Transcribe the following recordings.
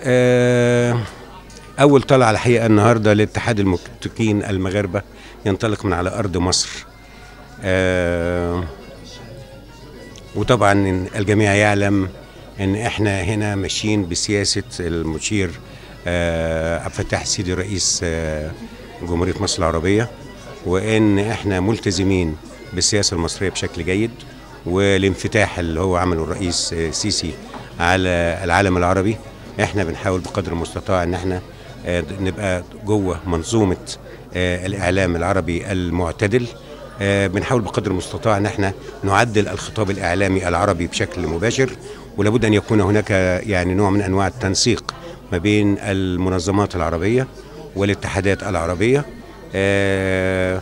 آه، أول طلعة الحقيقة النهاردة لاتحاد المكتوكين المغاربة ينطلق من على أرض مصر آه، وطبعا الجميع يعلم ان احنا هنا ماشيين بسياسه المشير آه، عبد الفتاح السيسي رئيس آه، جمهوريه مصر العربيه وان احنا ملتزمين بالسياسه المصريه بشكل جيد والانفتاح اللي هو عمله الرئيس آه، السيسي على العالم العربي احنا بنحاول بقدر المستطاع ان احنا آه، نبقى جوه منظومه آه، الاعلام العربي المعتدل آه، بنحاول بقدر المستطاع ان احنا نعدل الخطاب الاعلامي العربي بشكل مباشر ولابد ان يكون هناك يعني نوع من انواع التنسيق ما بين المنظمات العربيه والاتحادات العربيه آه،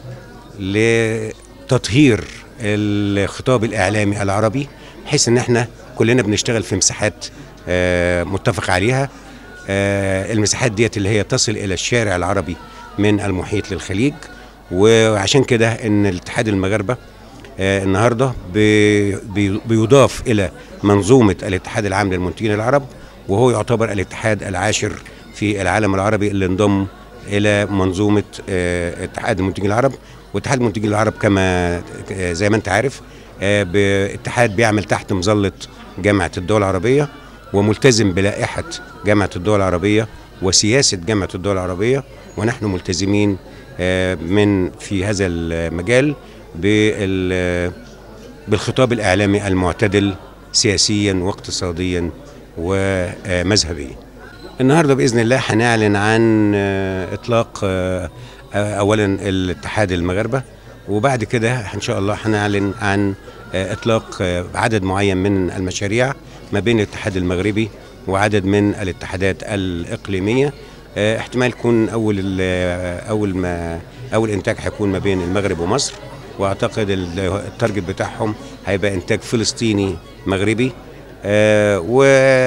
لتطهير الخطاب الاعلامي العربي بحيث ان احنا كلنا بنشتغل في مساحات آه، متفق عليها آه، المساحات ديت اللي هي تصل الى الشارع العربي من المحيط للخليج وعشان كده ان الاتحاد المغاربه آه، النهارده بي- بي- بيضاف الى منظومه الاتحاد العام للمنتجين العرب وهو يعتبر الاتحاد العاشر في العالم العربي اللي انضم الى منظومه آه، اتحاد المنتجين العرب واتحاد المنتجين العرب كما آه، زي ما انت عارف آه، باتحاد بيعمل تحت مظله جامعه الدول العربيه وملتزم بلائحه جامعه الدول العربيه وسياسه جامعه الدول العربيه ونحن ملتزمين آه، من في هذا المجال بال- بالخطاب الاعلامي المعتدل سياسيا واقتصاديا ومذهبيا. النهارده باذن الله هنعلن عن آه، اطلاق آه، آه، اولا الاتحاد المغاربه وبعد كده ان شاء الله هنعلن عن آه، اطلاق آه، عدد معين من المشاريع ما بين الاتحاد المغربي وعدد من الاتحادات الاقليميه آه، احتمال يكون اول ال- اول ما اول انتاج هيكون ما بين المغرب ومصر واعتقد ال- التارجت بتاعهم هيبقى انتاج فلسطيني مغربي آه،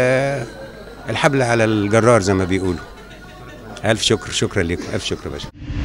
والحبل على الجرار زي ما بيقولوا الف شكر شكرا لكم الف شكر يا باشا